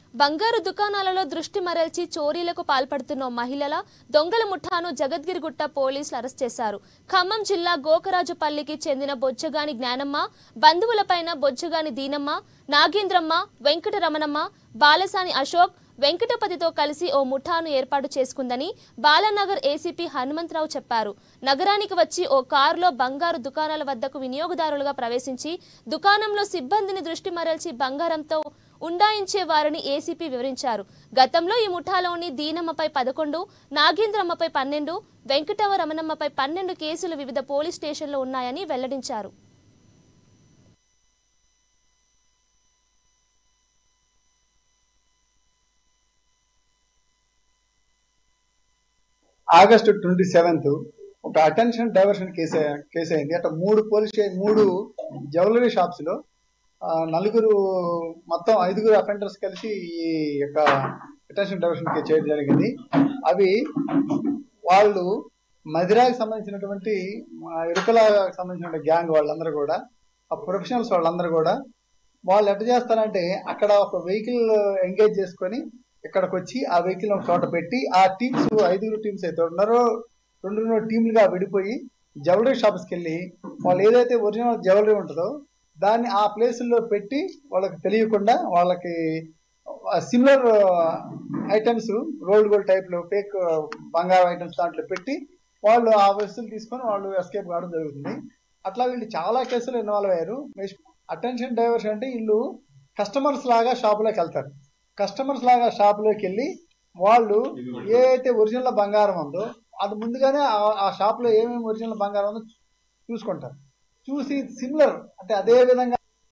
బంగారు దుకాణాలలో దృష్టి మరల్చి చోరీలకు పాల్పడుతున్న మహిళల దొంగల ముఠాను జగద్గిరిగుట్ట పోలీసులు అరెస్ట్ చేశారు ఖమ్మం జిల్లా గోకరాజుపల్లికి చెందిన బొజ్జగాని జ్ఞానమ్మ బంధువులపైన బొజ్జగాని దీనమ్మ నాగేంద్రమ్మ వెంకటరమణమ్మ బాలసాని అశోక్ వెంకటపతితో కలిసి ఓ ముఠాను ఏర్పాటు చేసుకుందని బాలానగర్ ఏసీపీ హనుమంతరావు చెప్పారు నగరానికి వచ్చి ఓ కారులో బంగారు దుకాణాల వద్దకు వినియోగదారులుగా ప్రవేశించి దుకాణంలో సిబ్బందిని దృష్టి మరల్చి బంగారంతో ఉండాయించే వారిని ఏసీపీ వివరించారు గతంలో ఈ ముఠాలోని దీనమ్మపై పదకొండు నాగేంద్రమ్మపై పన్నెండు వెంకటవ రమణమ్మపై పన్నెండు కేసులు వివిధ పోలీస్ స్టేషన్లో ఉన్నాయని వెల్లడించారు ఆగస్టు ట్వంటీ సెవెంత్ ఒక అటెన్షన్ డైవర్షన్ కేసు కేసు అయింది అట్లా మూడు పోలీస్ స్టే- మూడు జ్యువెలరీ షాప్స్ లో ఆ, నలుగురు మొత్తం ఐదుగురు అఫెండర్స్ కలిసి ఈ యొక్క అటెన్షన్ డైవర్షన్ కేసు చేయడం జరిగింది అవి వాళ్ళు మదిరాకి సంబంధించినటువంటి ఆ, ఇరుకలకు సంబంధించిన గ్యాంగ్ వాళ్ళందరూ కూడా ఆ ప్రొఫెషనల్స్ వాళ్ళందరూ కూడా వాళ్ళు ఎట్లా చేస్తారంటే అక్కడ ఒక వెహికల్ ఎంగేజ్ చేసుకొని ఇక్కడికి వచ్చి ఆ వెహికల్ ఒక చోట పెట్టి ఆ టీమ్స్ ఐదుగురు టీమ్స్ అయితే ఉన్నారో రెండు రెండు టీంలుగా విడిపోయి జ్యువెలరీ షాప్స్కి వెళ్ళి వాళ్ళు ఏదైతే ఒరిజినల్ జ్యువెలరీ ఉంటుందో దాన్ని ఆ ప్లేసుల్లో పెట్టి వాళ్ళకి తెలియకుండా వాళ్ళకి సిమిలర్ ఐటమ్స్ రోల్డ్ గోల్డ్ టైప్లో ఫేక్ బంగారు ఐటమ్స్ దాంట్లో పెట్టి వాళ్ళు ఆ వస్తువులు తీసుకొని వాళ్ళు ఎస్కేప్ కావడం జరుగుతుంది అట్లా వీళ్ళు చాలా కేసులు ఇన్వాల్వ్ అయ్యారు అటెన్షన్ డైవర్షన్ అంటే వీళ్ళు కస్టమర్స్ లాగా షాపులోకి వెళ్తారు కస్టమర్స్ లాగా షాపులోకి వెళ్ళి వాళ్ళు ఏ అయితే ఒరిజినల్ బంగారం ఉందో అది ముందుగానే ఆ- ఆ షాప్ లో ఏమేమి ఒరిజినల్ బంగారం ఉందో చూసుకుంటారు చూసి సిమిలర్ అంటే అదే విధంగా